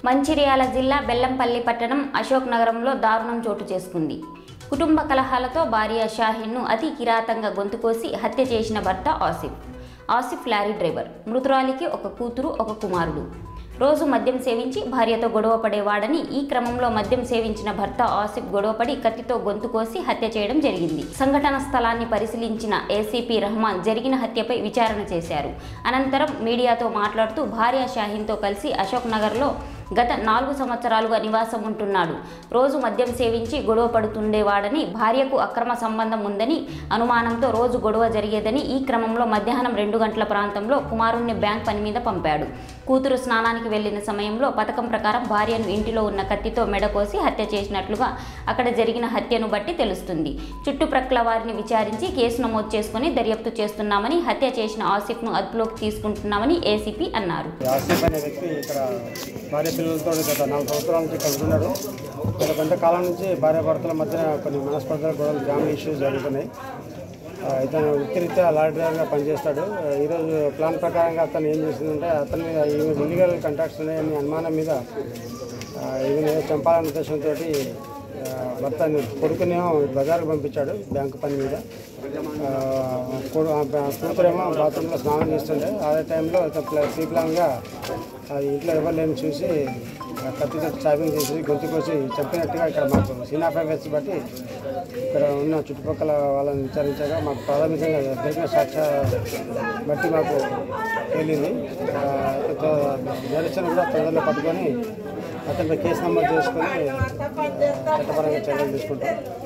మంచిర్యాల జిల్లా బెల్లంపల్లి పట్టణం అశోక్ నగరంలో దారుణం చోటు చేసుకుంది కుటుంబ కలహాలతో భార్య షాహీన్ను అతి కిరాతంగా గొంతుకోసి హత్య చేసిన భర్త ఆసిఫ్ ఆసిఫ్ లారీ డ్రైవర్ మృతురాలికి ఒక కూతురు ఒక కుమారుడు రోజు మద్యం సేవించి భార్యతో గొడవ పడేవాడని ఈ క్రమంలో మద్యం సేవించిన భర్త ఆసిఫ్ గొడవపడి కత్తితో గొంతు కోసి హత్య చేయడం జరిగింది సంఘటన స్థలాన్ని పరిశీలించిన ఏసీపీ రహమాన్ జరిగిన హత్యపై విచారణ చేశారు అనంతరం మీడియాతో మాట్లాడుతూ భార్య షాహీన్తో కలిసి అశోక్ నగర్లో గత నాలుగు సంవత్సరాలుగా నివాసం ఉంటున్నాడు రోజు మద్యం సేవించి గొడవ పడుతుండేవాడని భార్యకు అక్రమ సంబంధం ఉందని అనుమానంతో రోజు గొడవ జరిగేదని ఈ క్రమంలో మధ్యాహ్నం రెండు గంటల ప్రాంతంలో కుమారుణ్ణి బ్యాంక్ పని మీద పంపాడు కూతురు స్నానానికి వెళ్లిన సమయంలో పథకం ప్రకారం భార్యను ఇంటిలో ఉన్న కత్తితో మెడకోసి హత్య చేసినట్లుగా అక్కడ జరిగిన హత్యను బట్టి తెలుస్తుంది చుట్టుప్రక్కల వారిని విచారించి కేసు నమోదు చేసుకుని దర్యాప్తు చేస్తున్నామని హత్య చేసిన ఆసిఫ్ను అదుపులోకి తీసుకుంటున్నామని ఏసీపీ అన్నారు ఆసిఫ్ అనే వ్యక్తి ఇక్కడ భార్య పిల్లలతో గత నాలుగు సంవత్సరాల నుంచి ఇక్కడ ఉంటున్నాడు గత కొంతకాలం నుంచి భార్య భర్తల మధ్య కొన్ని మనస్పర్ధల గొడవలు ఫ్యామిలీ ఇష్యూస్ జరుగుతున్నాయి ఆ, ఇతను వృత్తిరీత్యా లారీ డ్రైవర్గా పనిచేస్తాడు ఆ, ఈరోజు ప్లాన్ ప్రకారంగా అతను ఏం చేసిందంటే అతని ఇల్లీగల్ కాంట్రాక్ట్స్ ఉన్నాయని అనుమానం మీద ఈమెను చంపాలనే ఉద్దేశంతో భర్త కొడుకునేమో బజార్కు పంపించాడు బ్యాంకు పని మీద ఆ, కొడు- ఆ బ- కూతురేమో బాత్రూంలో స్నానం చేస్తుండే అదే టైంలో ప్రీ ప్లాన్గా అది ఇంట్లో ఎవరు లేని చూసి ఆ కత్తితో చాపింగ్ చేసి గొంతు కోసి చంపినట్టుగా ఇక్కడ మాకు సీనా ప్రైవేట్స్ బట్టి ఇక్కడ ఉన్న చుట్టుపక్కల వాళ్ళని విచారించగా మాకు ప్రాథమికంగా దొరికిన సాక్ష్య బట్టి మాకు తేలింది నిరసన కూడా తొందరలో పట్టుకొని అతనిపై కేసు నమోదు చేసుకొని ఆ, చట్టపరంగా చర్యలు తీసుకుంటాం